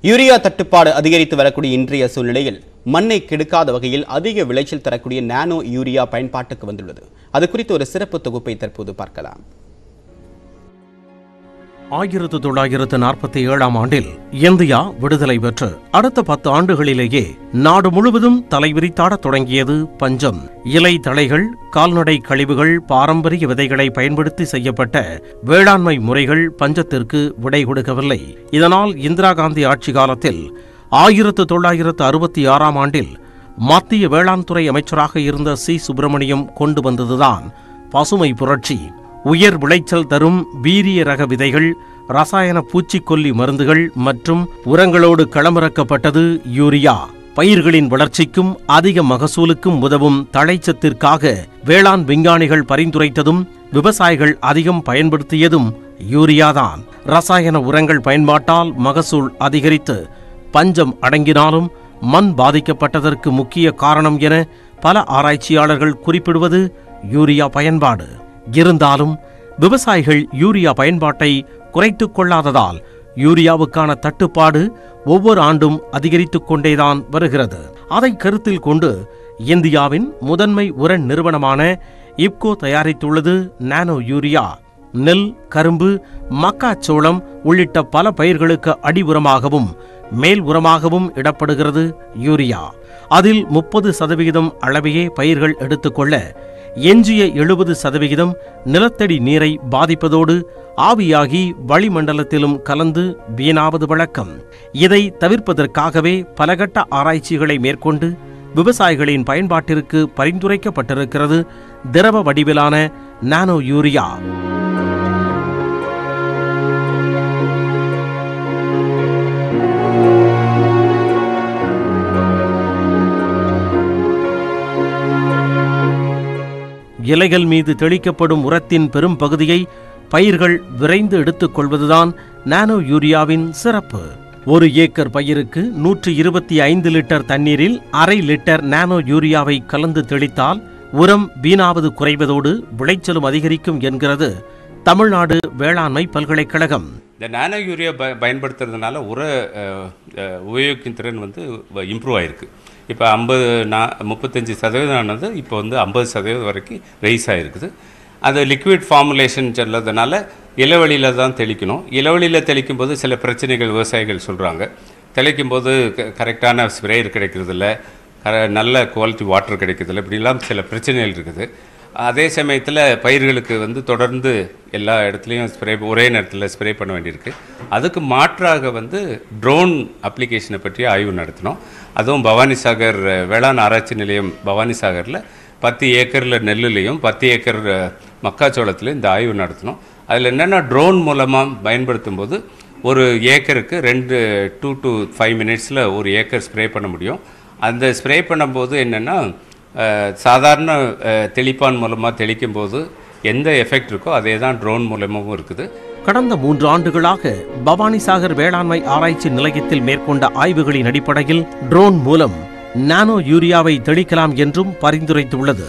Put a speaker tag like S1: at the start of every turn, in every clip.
S1: urea தட்டுப்பாடு அதிகரித்து வரக்கூடிய இன்றைய சூழ்நிலையில் மண்ணை கெடுக்காத வகையில் அதிக விளைச்சல் தரக்கூடிய நானோ யூரியா பயன்பாட்டுக்கு வந்துள்ளது அது குறித்து ஒரு சிறப்பு தொகுப்பை தற்போது பார்க்கலாம்
S2: ஆயிரத்து தொள்ளாயிரத்து நாற்பத்தி ஏழாம் ஆண்டில் இந்தியா விடுதலை பெற்று அடுத்த பத்து ஆண்டுகளிலேயே நாடு முழுவதும் தலைவிரித்தாடத் தொடங்கியது பஞ்சம் இலை தழைகள் கால்நடை கழிவுகள் பாரம்பரிய விதைகளை பயன்படுத்தி செய்யப்பட்ட வேளாண்மை முறைகள் பஞ்சத்திற்கு விடை கொடுக்கவில்லை இதனால் இந்திரா காந்தி ஆட்சி காலத்தில் ஆயிரத்து தொள்ளாயிரத்து அறுபத்தி ஆறாம் ஆண்டில் மத்திய வேளாண் துறை அமைச்சராக இருந்த சி சுப்பிரமணியம் கொண்டு வந்ததுதான் பசுமை புரட்சி உயர் விளைச்சல் தரும் வீரிய ரக விதைகள் ரசாயன பூச்சிக்கொல்லி மருந்துகள் மற்றும் உரங்களோடு களமிறக்கப்பட்டது யூரியா பயிர்களின் வளர்ச்சிக்கும் அதிக மகசூலுக்கும் உதவும் தழைச்சத்திற்காக வேளாண் விஞ்ஞானிகள் பரிந்துரைத்ததும் விவசாயிகள் அதிகம் பயன்படுத்தியதும் யூரியாதான் ரசாயன உரங்கள் பயன்பாட்டால் மகசூல் அதிகரித்து பஞ்சம் அடங்கினாலும் மண் பாதிக்கப்பட்டதற்கு முக்கிய காரணம் என பல ஆராய்ச்சியாளர்கள் குறிப்பிடுவது யூரியா பயன்பாடு இருந்தாலும் விவசாயிகள் யூரியா பயன்பாட்டை குறைத்துக் கொள்ளாததால் யூரியாவுக்கான தட்டுப்பாடு ஒவ்வொரு ஆண்டும் அதிகரித்துக் கொண்டேதான் வருகிறது அதை கருத்தில் கொண்டு இந்தியாவின் முதன்மை உர நிறுவனமான இப்கோ தயாரித்துள்ளது நானோ யூரியா நெல் கரும்பு மக்காச்சோளம் உள்ளிட்ட பல பயிர்களுக்கு அடி உரமாகவும் மேல் உரமாகவும் இடப்படுகிறது யூரியா அதில் முப்பது சதவிகிதம் அளவையே பயிர்கள் எடுத்துக்கொள்ள எஞ்சிய எழுபது சதவிகிதம் நிலத்தடி நீரை பாதிப்பதோடு ஆவியாகி வளிமண்டலத்திலும் கலந்து வீணாவது வழக்கம் இதை தவிர்ப்பதற்காகவே பலகட்ட ஆராய்ச்சிகளை மேற்கொண்டு விவசாயிகளின் பயன்பாட்டிற்கு பரிந்துரைக்கப்பட்டிருக்கிறது திரவ வடிவிலான நானோ யூரியா இலைகள் மீது தெளிக்கப்படும் உரத்தின் பெரும் பகுதியை பயிர்கள் விரைந்து எடுத்துக் கொள்வதுதான் நானோ யூரியாவின் சிறப்பு ஒரு ஏக்கர் பயிருக்கு நூற்று இருபத்தி ஐந்து லிட்டர் தண்ணீரில் அரை லிட்டர் நானோ யூரியாவை கலந்து தெளித்தால் உரம் வீணாவது குறைவதோடு விளைச்சலும் அதிகரிக்கும் என்கிறது தமிழ்நாடு வேளாண்மை பல்கலைக்கழகம்
S3: இந்த நானோ யூரியா ப பயன்படுத்துறதுனால உர அஹ், அஹ், உபயோகிக்கும் திறன் வந்து இம்ப்ரூவ் ஆயிருக்கு இப்போ ஐம்பது நா முப்பத்தஞ்சு சதவீதம் ஆனது இப்போ வந்து ஐம்பது சதவீதம் வரைக்கும் ரைஸ் ஆகிருக்குது அது லிக்விட் ஃபார்முலேஷன் செல்லதுனால இளவெளியில் தான் தெளிக்கணும் இளவெளியில் தெளிக்கும் போது சில பிரச்சனைகள் விவசாயிகள் சொல்கிறாங்க தெளிக்கும் போது க கரெக்டான ஸ்ப்ரேயர் கிடைக்கிறதில்ல கர நல்ல குவாலிட்டி வாட்டர் கிடைக்கிறதில்ல இப்படிலாம் சில பிரச்சனைகள் இருக்குது அதே சமயத்தில் பயிர்களுக்கு வந்து தொடர்ந்து எல்லா இடத்துலையும் ஸ்ப்ரே ஒரே நேரத்தில் ஸ்ப்ரே பண்ண வேண்டியிருக்கு அதுக்கு மாற்றாக வந்து ட்ரோன் அப்ளிகேஷனை பற்றி ஆய்வு நடத்தினோம் அதுவும் பவானி சாகர் அஹ், வேளாண் ஆராய்ச்சி நிலையம் பவானி சாகரில் பத்து ஏக்கரில் நெல்லுலேயும் பத்து ஏக்கர் அஹ், மக்காச்சோளத்துலையும் இந்த ஆய்வு நடத்தினோம் அதில் என்னென்னா ட்ரோன் மூலமாக பயன்படுத்தும் போது ஒரு ஏக்கருக்கு ரெண்டு டூ டு ஃபைவ் மினிட்ஸில் ஒரு ஏக்கர் ஸ்ப்ரே பண்ண முடியும் அந்த ஸ்ப்ரே பண்ணும்போது என்னென்னா அஹ், சாதாரண அஹ், தெளிப்பான் மூலமாக தெளிக்கும் போது எந்த எஃபெக்ட் இருக்கோ அதே தான் ட்ரோன் மூலமாகவும் இருக்குது
S2: கடந்த மூன்று ஆண்டுகளாக பவானிசாகர் வேளாண்மை ஆராய்ச்சி நிலையத்தில் மேற்கொண்ட ஆய்வுகளின் அடிப்படையில் ட்ரோன் மூலம் நானோ யூரியாவை தெளிக்கலாம் என்றும் பரிந்துரைத்துள்ளது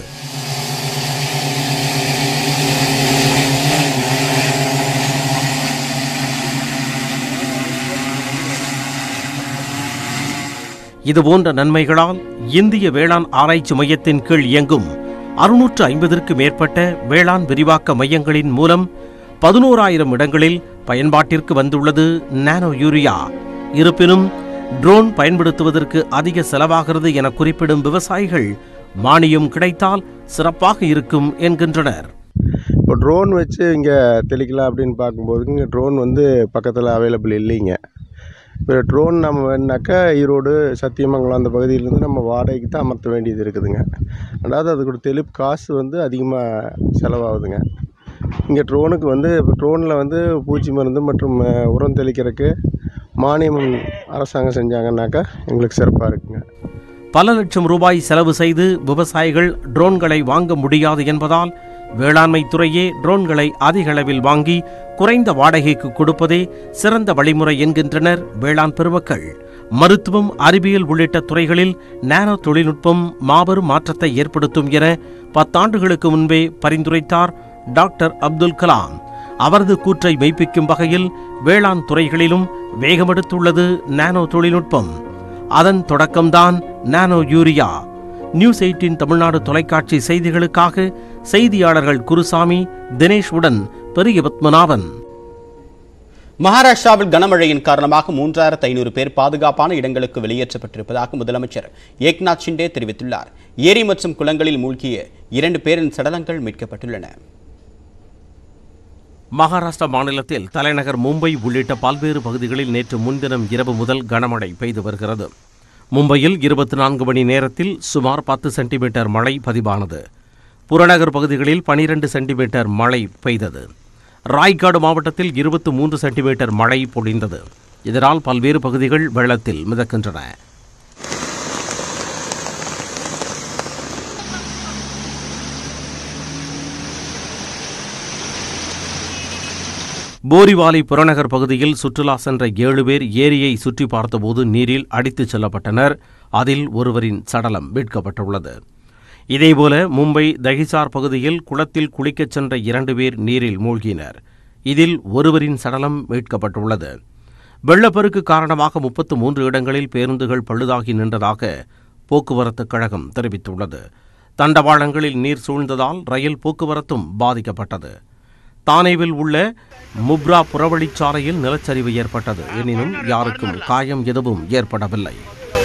S2: இதுபோன்ற நன்மைகளால் இந்திய வேளாண் ஆராய்ச்சி மையத்தின் கீழ் இயங்கும் அறுநூற்று ஐம்பதற்கு மேற்பட்ட வேளாண் விரிவாக்க மையங்களின் மூலம் பதினோராயிரம் இடங்களில் பயன்பாட்டிற்கு வந்துள்ளது நானோ யூரியா இருப்பினும் ட்ரோன் பயன்படுத்துவதற்கு அதிக செலவாகிறது என குறிப்பிடும் விவசாயிகள் மானியம் கிடைத்தால் சிறப்பாக இருக்கும் என்கின்றனர்
S4: இப்போ ட்ரோன் வச்சு இங்கே தெளிக்கலாம் அப்படின்னு பார்க்கும்போது இங்கே ட்ரோன் வந்து பக்கத்தில் அவைலபிள் இல்லைங்க இப்போ ட்ரோன் நம்ம வேணுனாக்கா ஈரோடு சத்தியமங்கலம் அந்த பகுதியிலேருந்து நம்ம வாடகைக்கு தான் அமர்த்த வேண்டியது இருக்குதுங்க அதாவது அதுக்கு தெளிப்பு காசு வந்து அதிகமாக செலவாகுதுங்க இங்கே ட்ரோனுக்கு வந்து இப்போ ட்ரோனில் வந்து பூச்சி மருந்து மற்றும் அஹ், உரம் தெளிக்கிறதுக்கு மானியம் அரசாங்கம் செஞ்சாங்கன்னாக்கா எங்களுக்கு சிறப்பாக இருக்குங்க
S2: பல லட்சம் ரூபாய் செலவு செய்து விவசாயிகள் ட்ரோன்களை வாங்க முடியாது என்பதால் வேளாண்மை துறையே ட்ரோன்களை அதிக அளவில் வாங்கி குறைந்த வாடகைக்கு கொடுப்பதே சிறந்த வழிமுறை என்கின்றனர் வேளாண் பெருமக்கள் மருத்துவம் அறிவியல் உள்ளிட்ட துறைகளில் நானோ தொழில்நுட்பம் மாபெரும் மாற்றத்தை ஏற்படுத்தும் என பத்தாண்டுகளுக்கு முன்பே பரிந்துரைத்தார் டாக்டர் அப்துல் கலாம் அவரது கூற்றை மெய்ப்பிக்கும் வகையில் வேளாண் துறைகளிலும் வேகமெடுத்துள்ளது நானோ தொழில்நுட்பம் அதன் தொடக்கம்தான் நானோ யூரியா நியூஸ் எயிட்டின் தமிழ்நாடு தொலைக்காட்சி செய்திகளுக்காக செய்தியாளர்கள் குருசாமி தினேஷ் உடன் பெரிய பத்மநாபன்
S1: மகாராஷ்டிராவில் கனமழையின் காரணமாக மூன்றாயிரத்து ஐநூறு பேர் பாதுகாப்பான இடங்களுக்கு வெளியேற்றப்பட்டிருப்பதாக முதலமைச்சர் ஏக்நாத் ஷிண்டே தெரிவித்துள்ளார் ஏரி மற்றும் குளங்களில் மூழ்கிய இரண்டு பேரின் சடலங்கள் மீட்கப்பட்டுள்ளன
S2: மகாராஷ்டிரா மாநிலத்தில் தலைநகர் மும்பை உள்ளிட்ட பல்வேறு பகுதிகளில் நேற்று முன்தினம் இரவு முதல் கனமழை பெய்து வருகிறது மும்பையில் இருபத்தி நான்கு மணி நேரத்தில் சுமார் பத்து சென்டிமீட்டர் மழை பதிவானது புறநகர் பகுதிகளில் பனிரெண்டு சென்டிமீட்டர் மழை பெய்தது ராய்காடு மாவட்டத்தில் இருபத்தி மூன்று சென்டிமீட்டர் மழை பொழிந்தது இதனால் பல்வேறு பகுதிகள் வெள்ளத்தில் மிதக்கின்றன போரிவாலி புறநகர் பகுதியில் சுற்றுலா சென்ற ஏழு பேர் ஏரியை சுற்றி பார்த்தபோது நீரில் அடித்துச் செல்லப்பட்டனர் அதில் ஒருவரின் சடலம் மீட்கப்பட்டுள்ளது இதேபோல மும்பை தகிசார் பகுதியில் குளத்தில் குளிக்கச் சென்ற இரண்டு பேர் நீரில் மூழ்கினர் இதில் ஒருவரின் சடலம் மீட்கப்பட்டுள்ளது வெள்ளப்பெருக்கு காரணமாக முப்பத்து மூன்று இடங்களில் பேருந்துகள் பழுதாகி நின்றதாக போக்குவரத்துக் கழகம் தெரிவித்துள்ளது தண்டவாளங்களில் நீர் சூழ்ந்ததால் ரயில் போக்குவரத்தும் பாதிக்கப்பட்டது தானேவில் உள்ள முப்ரா புறவழிச்சாலையில் நிலச்சரிவு ஏற்பட்டது எனினும் யாருக்கும் காயம் எதுவும் ஏற்படவில்லை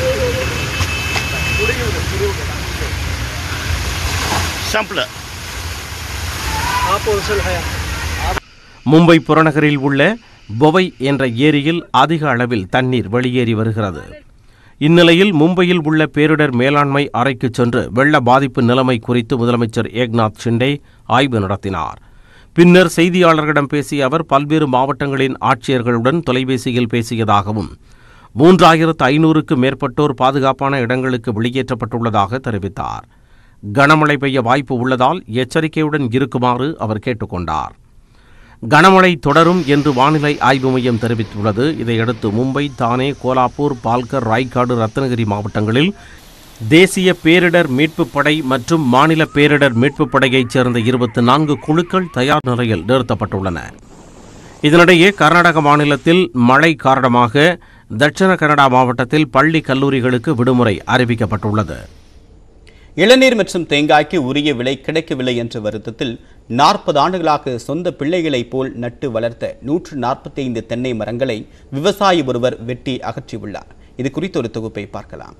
S2: மும்பை புறநகரில் உள்ள பொவை என்ற ஏரியில் அதிக அளவில் தண்ணீர் வெளியேறி வருகிறது இந்நிலையில் மும்பையில் உள்ள பேரிடர் மேலாண்மை அறைக்கு சென்று வெள்ள பாதிப்பு நிலைமை குறித்து முதலமைச்சர் ஏக்நாத் ஷிண்டே ஆய்வு நடத்தினார் பின்னர் செய்தியாளர்களிடம் பேசிய அவர் பல்வேறு மாவட்டங்களின் ஆட்சியர்களுடன் தொலைபேசியில் பேசியதாகவும் மூன்றாயிரத்து ஐநூறுக்கு மேற்பட்டோர் பாதுகாப்பான இடங்களுக்கு வெளியேற்றப்பட்டுள்ளதாக தெரிவித்தார் கனமழை பெய்ய வாய்ப்பு உள்ளதால் எச்சரிக்கையுடன் இருக்குமாறு அவர் கேட்டுக்கொண்டார் கனமழை தொடரும் என்று வானிலை ஆய்வு மையம் தெரிவித்துள்ளது இதையடுத்து மும்பை தானே கோலாப்பூர் பால்கர் ராய்காடு ரத்னகிரி மாவட்டங்களில் தேசிய பேரிடர் மீட்புப் படை மற்றும் மாநில பேரிடர் மீட்புப் படையைச் சேர்ந்த இருபத்தி நான்கு குழுக்கள் தயார் நிலையில் நிறுத்தப்பட்டுள்ளன இதனிடையே கர்நாடக மாநிலத்தில் மழை காரணமாக தட்சிண கன்னடா மாவட்டத்தில் பள்ளி கல்லூரிகளுக்கு விடுமுறை அறிவிக்கப்பட்டுள்ளது
S1: இளநீர் மற்றும் தேங்காய்க்கு உரிய விலை கிடைக்கவில்லை என்ற வருத்தத்தில் நாற்பது ஆண்டுகளாக சொந்த பிள்ளைகளைப் போல் நட்டு வளர்த்த நூற்று நாற்பத்தி ஐந்து தென்னை மரங்களை விவசாயி ஒருவர் வெட்டி அகற்றியுள்ளார் இது குறித்த ஒரு தொகுப்பை பார்க்கலாம்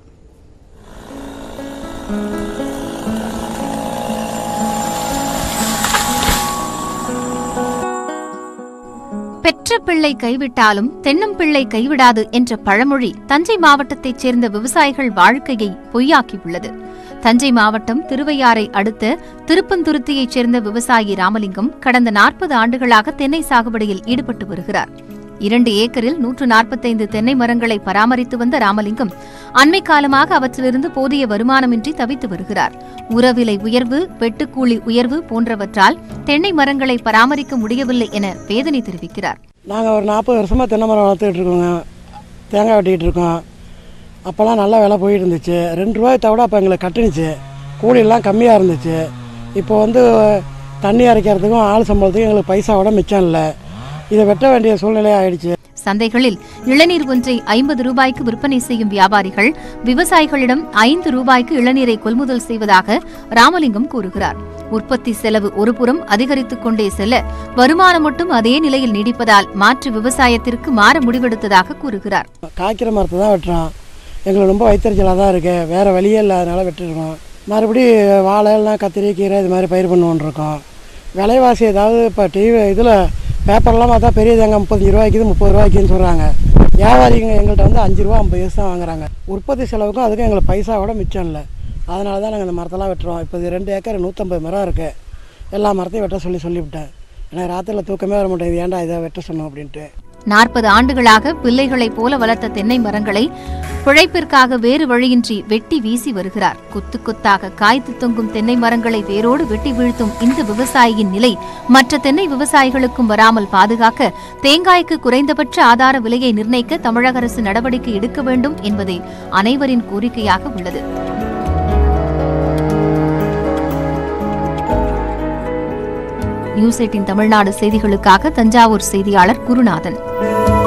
S5: பெற்ற பிள்ளை கைவிட்டாலும் தென்னம் பிள்ளை கைவிடாது என்ற பழமொழி தஞ்சை மாவட்டத்தைச் சேர்ந்த விவசாயிகள் வாழ்க்கையை பொய்யாக்கியுள்ளது தஞ்சை மாவட்டம் திருவையாறை அடுத்த திருப்பந்துருத்தியைச் சேர்ந்த விவசாயி ராமலிங்கம் கடந்த நாற்பது ஆண்டுகளாக தென்னை சாகுபடியில் ஈடுபட்டு வருகிறார் இரண்டு ஏக்கரில் நூற்று நாற்பத்தைந்து தென்னை மரங்களை பராமரித்து வந்த ராமலிங்கம் அண்மை காலமாக அவற்றிலிருந்து போதிய வருமானமின்றி தவித்து வருகிறார் உரவிலை உயர்வு வெட்டுக்கூலி உயர்வு போன்றவற்றால் தென்னை மரங்களை பராமரிக்க முடியவில்லை என வேதனை தெரிவிக்கிறார்
S6: நாங்கள் ஒரு நாற்பது வருஷமாக தென்னை மரம் வளர்த்துக்கிட்டு இருக்கோங்க தேங்காய் வெட்டிக்கிட்டு இருக்கோம் அப்போல்லாம் நல்லா விலை போயிட்டு இருந்துச்சு ரெண்டு ரூபாய் தவிட அப்போ எங்களுக்கு கட்டுனுச்சு கூலியெல்லாம் கம்மியாக இருந்துச்சு இப்போ வந்து தண்ணி அரைக்கிறதுக்கும் ஆள் சம்பளத்துக்கும் எங்களுக்கு பைசாவோட மிச்சம் இல்லை இதை வெட்ட வேண்டிய சூழ்நிலை ஆயிடுச்சு
S5: சந்தைகளில் இளநீர் ஒன்றை ஐம்பது ரூபாய்க்கு விற்பனை செய்யும் வியாபாரிகள் விவசாயிகளிடம் ஐந்து ரூபாய்க்கு இளநீரை கொள்முதல் செய்வதாக ராமலிங்கம் கூறுகிறார் உற்பத்தி செலவு ஒருபுறம் அதிகரித்துக் கொண்டே செல்ல வருமானம் மட்டும் அதே நிலையில் நீடிப்பதால் மாற்று விவசாயத்திற்கு மாற முடிவெடுத்ததாக கூறுகிறார்
S6: காய்க்கிற மரத்தை தான் வெட்டுறோம் எங்களுக்கு ரொம்ப வயிற்றுச்சலாக தான் இருக்குது வேறு வழியே இல்லாதனால வெட்டிருக்கோம் மறுபடி வாழை எல்லாம் கத்திரி கீரை இது மாதிரி பயிர் பண்ணுவோன்னு இருக்கோம் விலைவாசி ஏதாவது இப்போ டிவி இதில் பேப்பர்லாம் பார்த்தா பெரிய தேங்காய் முப்பத்தஞ்சு ரூபாய்க்கு முப்பது ரூபாய்க்குன்னு சொல்கிறாங்க வியாபாரிங்க எங்கள்கிட்ட வந்து அஞ்சு ரூபா ஐம்பது பைசா தான் வாங்குறாங்க உற்பத்தி செலவுக்கும் அதுக்கும் எங்களுக்கு பைசாவோட மிச்சம் இல்லை அதனால தான் நாங்கள் இந்த மரத்தெல்லாம் வெட்டுறோம் இப்போ இது ரெண்டு ஏக்கர் நூற்றம்பது மரம் இருக்குது எல்லா மரத்தையும் வெட்ட சொல்லி சொல்லிவிட்டேன் எனக்கு ராத்திரியில் தூக்கமே வர மாட்டேங்குது ஏன்டா இதை வெட்ட சொன்னோம் அப்படின்ட்டு
S5: நாற்பது ஆண்டுகளாக பிள்ளைகளைப் போல வளர்த்த தென்னை மரங்களை பிழைப்பிற்காக வேறு வழியின்றி வெட்டி வீசி வருகிறார் குத்து குத்தாக காய்த்து தொங்கும் தென்னை மரங்களை வேரோடு வெட்டி வீழ்த்தும் இந்த விவசாயியின் நிலை மற்ற தென்னை விவசாயிகளுக்கும் வராமல் பாதுகாக்க தேங்காய்க்கு குறைந்தபட்ச ஆதார விலையை நிர்ணயிக்க தமிழக அரசு நடவடிக்கை எடுக்க வேண்டும் என்பதே அனைவரின் கோரிக்கையாக உள்ளது நியூஸ் எயிட்டின் தமிழ்நாடு செய்திகளுக்காக தஞ்சாவூர் செய்தியாளர் குருநாதன்